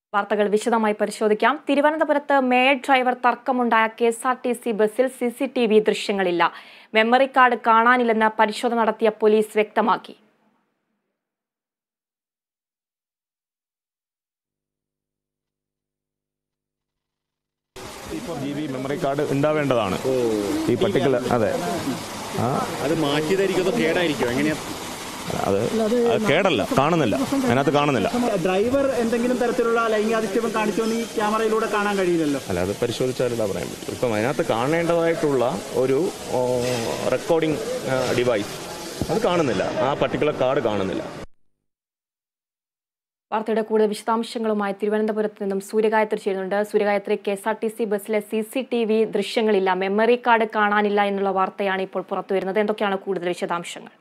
വാർത്തകൾ വിശദമായി പരിശോധിക്കാം തിരുവനന്തപുരത്ത് മേയർ ഡ്രൈവർ തർക്കമുണ്ടായ K S R T C ബസ്സിൽ സി സി ടി വി ദൃശ്യങ്ങളില്ല മെമ്മറി കാർഡ് കാണാനില്ലെന്ന് പരിശോധന നടത്തിയ പോലീസ് വ്യക്തമാക്കി ഇപ്പോൾ ജി ബി മെമ്മറി കാർഡ് ഉണ്ടാവേണ്ടതാണ് ഈ പർട്ടിക്കുലർ അതെ ആ അത് മാറ്റിയതായിരിക്കും അതോ കേടായിരിക്കും എങ്ങനെയാ അത് അത് കേടല്ല കാണുന്നില്ല അതിനകത്ത് കാണുന്നില്ല ഡ്രൈവർ എന്തെങ്കിലും തരത്തിലുള്ള ലൈംഗികാധിക്ഷേപം കാണിച്ചോന്ന് ഈ ക്യാമറയിലൂടെ കാണാൻ കഴിയില്ലല്ലോ അല്ല അത് പരിശോധിച്ചാലല്ല പറയാൻ പറ്റും ഇപ്പം അതിനകത്ത് കാണേണ്ടതായിട്ടുള്ള ഒരു റെക്കോർഡിംഗ് ഡിവൈസ് അത് കാണുന്നില്ല ആ പർട്ടിക്കുലർ കാർഡ് കാണുന്നില്ല വാർത്തയുടെ കൂടുതൽ വിശദാംശങ്ങളുമായി തിരുവനന്തപുരത്ത് നിന്നും സൂര്യഗായത്രി ചേരുന്നുണ്ട് Suryagayathri K S R T C ബസ്സിലെ സി സി ടി വി ദൃശ്യങ്ങളില്ല മെമ്മറി കാർഡ് കാണാനില്ല എന്നുള്ള വാർത്തയാണ് ഇപ്പോൾ പുറത്തു വരുന്നത് എന്തൊക്കെയാണ് കൂടുതൽ വിശദാംശങ്ങൾ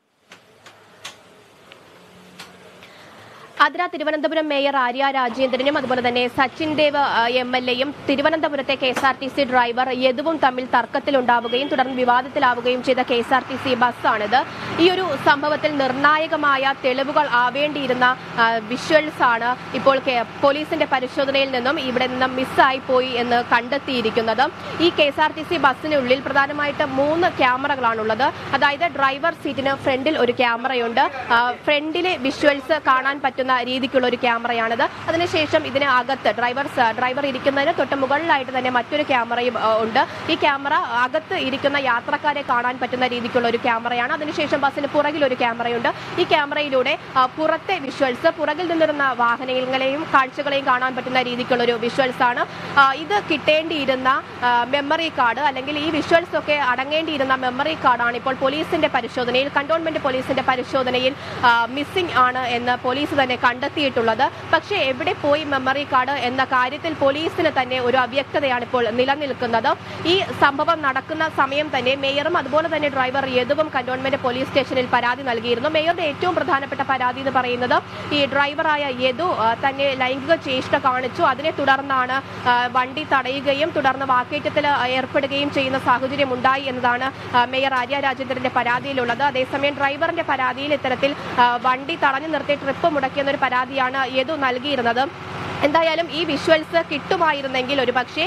അതിര തിരുവനന്തപുരം മേയർ ആര്യ രാജേന്ദ്രനും അതുപോലെ തന്നെ സച്ചിൻ ദേവ് എം എൽ എയും തിരുവനന്തപുരത്തെ K S R T C driver യദുവും തമ്മിൽ തർക്കത്തിലുണ്ടാവുകയും തുടർന്ന് വിവാദത്തിലാവുകയും ചെയ്ത K S R T C ബസ്സാണിത് ഈ ഒരു സംഭവത്തിൽ നിർണായകമായ തെളിവുകൾ ആവേണ്ടിയിരുന്ന ആ, വിഷ്വൽസ് ആണ് ഇപ്പോൾ കെ- പോലീസിന്റെ പരിശോധനയിൽ നിന്നും ഇവിടെ നിന്നും മിസ്സായി പോയി എന്ന് കണ്ടെത്തിയിരിക്കുന്നത് ഈ K S R T C ബസ്സിനുള്ളിൽ പ്രധാനമായിട്ട് മൂന്ന് ക്യാമറകളാണുള്ളത് അതായത് ഡ്രൈവർ സീറ്റിന് ഫ്രണ്ടിൽ ഒരു ക്യാമറയുണ്ട് ആ, ഫ്രണ്ടിലെ വിഷ്വൽസ് കാണാൻ പറ്റുന്ന രീതിക്കുള്ള ഒരു ക്യാമറയാണിത് അതിനുശേഷം ഇതിന് അകത്ത് ഡ്രൈവർ സ- ഡ്രൈവർ ഇരിക്കുന്നതിന് തൊട്ട് മുകളിലായിട്ട് തന്നെ മറ്റൊരു ക്യാമറയും ആ, ഉണ്ട് ഈ ക്യാമറ അകത്ത് ഇരിക്കുന്ന യാത്രക്കാരെ കാണാൻ പറ്റുന്ന രീതിക്കുള്ള ഒരു ക്യാമറയാണ് അതിനുശേഷം ബസ്സിന് പുറകിൽ ഒരു ക്യാമറയുണ്ട് ഈ ക്യാമറയിലൂടെ ആ, പുറത്തെ വിഷ്വൽസ് പുറകിൽ നിന്നിരുന്ന വാഹനങ്ങളെയും കാഴ്ചകളെയും കാണാൻ പറ്റുന്ന രീതിക്കുള്ള ഒരു വിഷ്വൽസ് ആണ് ആ, ഇത് കിട്ടേണ്ടിയിരുന്ന മെമ്മറി കാർഡ് അല്ലെങ്കിൽ ഈ വിഷ്വൽസ് ഒക്കെ അടങ്ങേണ്ടിയിരുന്ന മെമ്മറി കാർഡാണ് ഇപ്പോൾ പോലീസിന്റെ പരിശോധനയിൽ കണ്ടോൺമെന്റ് പോലീസിന്റെ പരിശോധനയിൽ മിസ്സിംഗ് ആണ് എന്ന് പോലീസ് തന്നെ കണ്ടെത്തിയിട്ടുള്ളത് പക്ഷേ എവിടെ പോയി മെമ്മറി കാർഡ് എന്ന കാര്യത്തിൽ പോലീസിന് തന്നെ ഒരു അവ്യക്തതയാണ് ഇപ്പോൾ നിലനിൽക്കുന്നത് ഈ സംഭവം നടക്കുന്ന സമയം തന്നെ മേയറും അതുപോലെ തന്നെ ഡ്രൈവർ യദുവും കന്റോൺമെന്റ് പോലീസ് സ്റ്റേഷനിൽ പരാതി നൽകിയിരുന്നു മേയറുടെ ഏറ്റവും പ്രധാനപ്പെട്ട പരാതി എന്ന് പറയുന്നത് ഈ ഡ്രൈവറായ യദു ആ, തന്നെ ലൈംഗിക ചേഷ്ട കാണിച്ചു അതിനെ തുടർന്നാണ് ആ, വണ്ടി തടയുകയും തുടർന്ന് വാക്കേറ്റത്തിൽ ഏർപ്പെടുകയും ചെയ്യുന്ന സാഹചര്യം ഉണ്ടായി എന്നതാണ് ആ, മേയർ ആര്യ രാജേന്ദ്രന്റെ പരാതിയിലുള്ളത് അതേസമയം ഡ്രൈവറിന്റെ പരാതിയിൽ ഇത്തരത്തിൽ ആ, വണ്ടി തടഞ്ഞു നിർത്തി ട്രിപ്പ് മുടക്കിയെന്നൊരു പരാതിയാണ് യദു നൽകിയിരുന്നത് എന്തായാലും ഈ വിഷ്വൽസ് കിട്ടുമായിരുന്നെങ്കിൽ ഒരു പക്ഷേ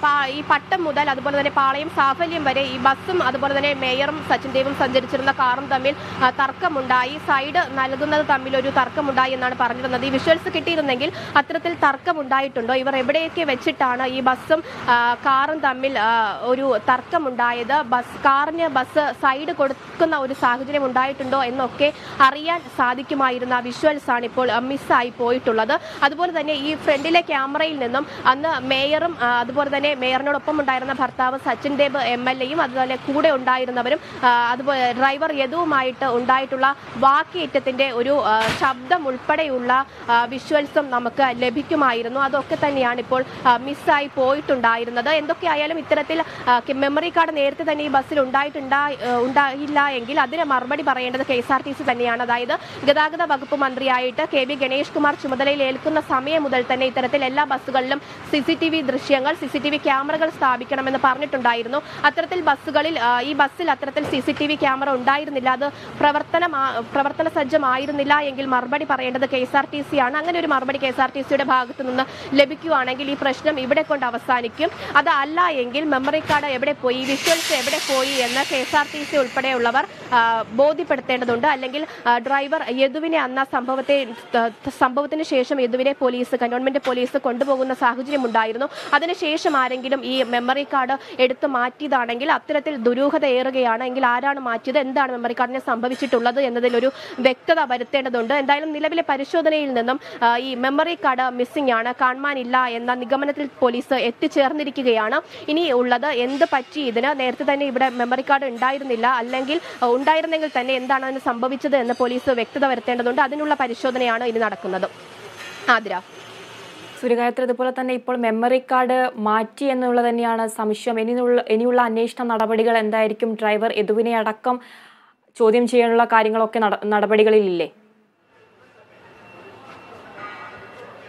ഈ പട്ടം മുതൽ അതുപോലെ തന്നെ പാളയം സാഫല്യം വരെ ഈ ബസ്സും അതുപോലെ തന്നെ മേയറും സച്ചിൻ ദേവും സഞ്ചരിച്ചിരുന്ന കാറും തമ്മിൽ ആ, തർക്കമുണ്ടായി സൈഡ് നൽകുന്നത് തമ്മിൽ ഒരു തർക്കമുണ്ടായി എന്നാണ് പറഞ്ഞിരുന്നത് ഈ വിഷ്വൽസ് കിട്ടിയിരുന്നെങ്കിൽ അത്തരത്തിൽ തർക്കമുണ്ടായിട്ടുണ്ടോ ഇവർ എവിടെയൊക്കെ വെച്ചിട്ടാണ് ഈ ബസ്സും ആ, കാറും തമ്മിൽ ആ, ഒരു തർക്കമുണ്ടായത് ബസ് കാറിന് ബസ് സൈഡ് കൊടുക്കുന്ന ഒരു സാഹചര്യം ഉണ്ടായിട്ടുണ്ടോ എന്നൊക്കെ അറിയാൻ സാധിക്കുമായിരുന്ന വിഷ്വൽസ് ആണ് ഇപ്പോൾ ആ, മിസ്സായി പോയിട്ടുള്ളത് അതുപോലെ തന്നെ ഈ ഫ്രണ്ടിലെ ക്യാമറയിൽ നിന്നും അന്ന് മേയറും ആ, അതുപോലെ തന്നെ മേയറിനോടൊപ്പം ഉണ്ടായിരുന്ന ഭർത്താവ് സച്ചിൻ ദേബ് എം എൽ എയും അതുപോലെ കൂടെ ഉണ്ടായിരുന്നവരും ആ, അതുപോലെ ഡ്രൈവർ യദുവുമായിട്ട് ഉണ്ടായിട്ടുള്ള വാക്കേറ്റത്തിന്റെ ഒരു ആ, ശബ്ദം ഉൾപ്പെടെയുള്ള ആ, വിഷ്വൽസും നമുക്ക് ലഭിക്കുമായിരുന്നു അതൊക്കെ തന്നെയാണ് ഇപ്പോൾ ആ, മിസ്സായി പോയിട്ടുണ്ടായിരുന്നത് എന്തൊക്കെയായാലും ഇത്തരത്തിൽ ആ, മെമ്മറി കാർഡ് നേരത്തെ തന്നെ ഈ ബസ്സിൽ ഉണ്ടായിട്ടുണ്ടാ ആ, ഉണ്ടായില്ല എങ്കിൽ അതിന് മറുപടി പറയേണ്ടത് K S R T C തന്നെയാണ് അതായത് ഗതാഗത വകുപ്പ് മന്ത്രിയായിട്ട് കെ വി ഗണേഷ് കുമാർ ചുമതലയിൽ ഏൽക്കുന്ന സമയം മുതൽ തന്നെ ഇത്തരത്തിൽ എല്ലാ ബസ്സുകളിലും സി സി ടി വി ദൃശ്യങ്ങൾ സി സി ടി വി ക്യാമറകൾ സ്ഥാപിക്കണമെന്ന് പറഞ്ഞിട്ടുണ്ടായിരുന്നു അത്തരത്തിൽ ബസ്സുകളിൽ ആ, ഈ ബസ്സിൽ അത്തരത്തിൽ C C T V camera ഉണ്ടായിരുന്നില്ല അത് പ്രവർത്തനം പ്രവർത്തന സജ്ജമായിരുന്നില്ല എങ്കിൽ മറുപടി പറയേണ്ടത് K S R T C ആണ് അങ്ങനെ ഒരു മറുപടി കെ എസ് ആർ ടി സിയുടെ ഭാഗത്തു നിന്ന് ലഭിക്കുകയാണെങ്കിൽ ഈ പ്രശ്നം ഇവിടെ കൊണ്ട് അവസാനിക്കും അത് അല്ല എങ്കിൽ മെമ്മറി കാർഡ് എവിടെ പോയി വിഷ്വൽസ് എവിടെ പോയി എന്ന് K S R T C ഉൾപ്പെടെയുള്ളവർ ആ, ബോധ്യപ്പെടുത്തേണ്ടതുണ്ട് അല്ലെങ്കിൽ ആ, ഡ്രൈവർ യദുവിനെ അന്ന് ആ സംഭവത്തെ ത- സംഭവത്തിന് ശേഷം യദുവിനെ പോലീസ് കന്റോൺമെന്റ് പോലീസ് കൊണ്ടുപോകുന്ന സാഹചര്യം ഉണ്ടായിരുന്നു അതിനുശേഷം ആരെങ്കിലും ഈ മെമ്മറി കാർഡ് എടുത്തു മാറ്റിയതാണെങ്കിൽ അത്തരത്തിൽ ദുരൂഹത ഏറുകയാണ് എങ്കിൽ ആരാണ് മാറ്റിയത് എന്താണ് മെമ്മറി കാർഡിന് സംഭവിച്ചിട്ടുള്ളത് എന്നതിൽ ഒരു വ്യക്തത വരുത്തേണ്ടതുണ്ട് എന്തായാലും നിലവിലെ പരിശോധനയിൽ നിന്നും ആ, ഈ മെമ്മറി കാർഡ് മിസ്സിംഗ് ആണ് കാണാനില്ല എന്ന നിഗമനത്തിൽ പോലീസ് എത്തിച്ചേർന്നിരിക്കുകയാണ് ഇനി ഉള്ളത് എന്ത് പറ്റി ഇതിന് നേരത്തെ തന്നെ ഇവിടെ മെമ്മറി കാർഡ് ഉണ്ടായിരുന്നില്ല അല്ലെങ്കിൽ ആ, ഉണ്ടായിരുന്നെങ്കിൽ തന്നെ എന്താണ് അതിന് സംഭവിച്ചത് എന്ന് പോലീസ് വ്യക്തത വരുത്തേണ്ടതുണ്ട് അതിനുള്ള പരിശോധനയാണ് ഇനി നടക്കുന്നത് ആതിര സൂര്യഗായത്രി അതുപോലെ തന്നെ ഇപ്പോൾ മെമ്മറി കാർഡ് മാറ്റി എന്നുള്ളത് തന്നെയാണ് സംശയം ഇനിയുള്ള ഇനിയുള്ള അന്വേഷണ നടപടികൾ എന്തായിരിക്കും ഡ്രൈവർ യദുവിനെ അടക്കം ചോദ്യം ചെയ്യാനുള്ള കാര്യങ്ങളൊക്കെ നട- നടപടികളിലില്ലേ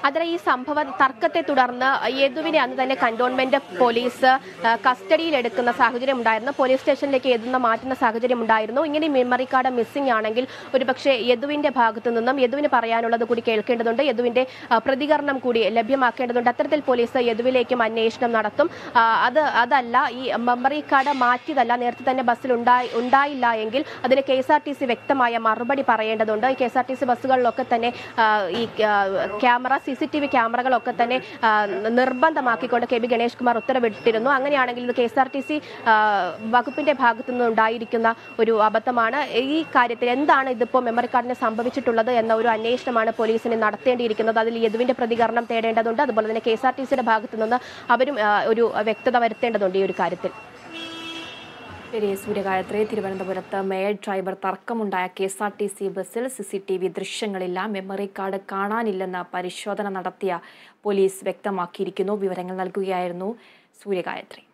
അതിൽ ഈ സംഭവ തർക്കത്തെ തുടർന്ന് യദുവിനെ അന്ന് തന്നെ കന്റോൺമെന്റ് പോലീസ് ആ, കസ്റ്റഡിയിലെടുക്കുന്ന സാഹചര്യം ഉണ്ടായിരുന്നു പോലീസ് സ്റ്റേഷനിലേക്ക് യദുവിനെ മാറ്റുന്ന സാഹചര്യം ഉണ്ടായിരുന്നു ഇങ്ങനെ മെമ്മറി കാർഡ് മിസ്സിംഗ് ആണെങ്കിൽ ഒരുപക്ഷെ യദുവിന്റെ ഭാഗത്തു നിന്നും യദുവിന് പറയാനുള്ളത് കൂടി കേൾക്കേണ്ടതുണ്ട് യദുവിന്റെ ആ, പ്രതികരണം കൂടി ലഭ്യമാക്കേണ്ടതുണ്ട് അത്തരത്തിൽ പോലീസ് യദുവിലേക്കും അന്വേഷണം നടത്തും ആ, അത് അതല്ല ഈ മെമ്മറി കാർഡ് മാറ്റിയതല്ല നേരത്തെ തന്നെ ബസ്സിൽ ഉണ്ടായി ഉണ്ടായില്ല എങ്കിൽ അതിന് K S R T C വ്യക്തമായ മറുപടി പറയേണ്ടതുണ്ട് K S R T C ബസ്സുകളിലൊക്കെ തന്നെ ആ, ഈ ആ, camera C C T V ക്യാമറകളൊക്കെ തന്നെ ആ, നിർബന്ധമാക്കിക്കൊണ്ട് കെ ബി ഗണേഷ് കുമാർ ഉത്തരവിട്ടിരുന്നു അങ്ങനെയാണെങ്കിൽ ഇത് K S R T C വകുപ്പിന്റെ ഭാഗത്തു നിന്ന് ഉണ്ടായിരിക്കുന്ന ഒരു അബദ്ധമാണ് ഈ കാര്യത്തിൽ എന്താണ് ഇതിപ്പോൾ മെമ്മറി കാർഡിന് സംഭവിച്ചിട്ടുള്ളത് എന്ന ഒരു അന്വേഷണമാണ് പോലീസിന് നടത്തേണ്ടിയിരിക്കുന്നത് അതിൽ യദുവിന്റെ പ്രതികരണം തേടേണ്ടതുണ്ട് അതുപോലെ തന്നെ കെ എസ് ആർ ടി സിയുടെ ഭാഗത്തു നിന്ന് അവരും ആ, ഒരു വ്യക്തത വരുത്തേണ്ടതുണ്ട് ഈ ഒരു കാര്യത്തിൽ ശരി സൂര്യഗായത്രി തിരുവനന്തപുരത്ത് മേയർ ഡ്രൈവർ തർക്കമുണ്ടായ K S R T C ബസ്സിൽ സി സി ടി വി ദൃശ്യങ്ങളില്ല മെമ്മറി കാർഡ് കാണാനില്ലെന്ന് പരിശോധന നടത്തിയ പോലീസ് വ്യക്തമാക്കിയിരിക്കുന്നു വിവരങ്ങൾ നൽകുകയായിരുന്നു സൂര്യഗായത്രി